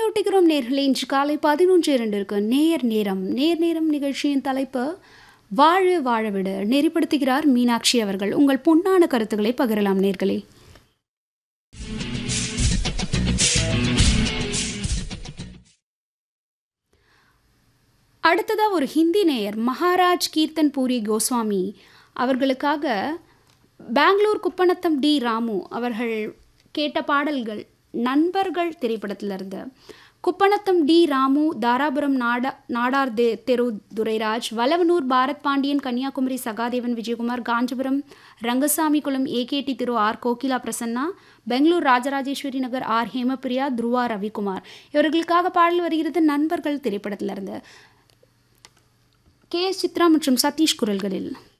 நினைவூட்டுகிறோம் நேர்களே இன்று காலை பதினொன்று இரண்டிற்கு நேர் நேரம் நேர் நேரம் நிகழ்ச்சியின் தலைப்பு வாழ வாழவிடு நெறிப்படுத்துகிறார் மீனாட்சி அவர்கள் உங்கள் பொன்னான கருத்துக்களை பகிரலாம் நேர்களே அடுத்ததாக ஒரு ஹிந்தி நேயர் மகாராஜ் கீர்த்தன் பூரி கோஸ்வாமி அவர்களுக்காக பெங்களூர் குப்பநத்தம் டி ராமு அவர்கள் கேட்ட பாடல்கள் நண்பர்கள் திரைப்படத்திலிருந்து குப்பநத்தம் டி ராமு தாராபுரம் நாடா நாடார் தே தெரு Durairaj Valavanur Bharat Pandian Kanyakumari Sahadevan Vijayakumar Kanchipuram Rangasamy Kulam AKT Thiru R Kokila Prasanna Bangalore Rajarajeshwari Nagar R Hemapriya Dhruva Ravikumar இவர்களுக்காக பாடல் வருகிறது நண்பர்கள் திரைப்படத்திலிருந்து கே எஸ் சித்ரா மற்றும் சதீஷ் குரல்களில்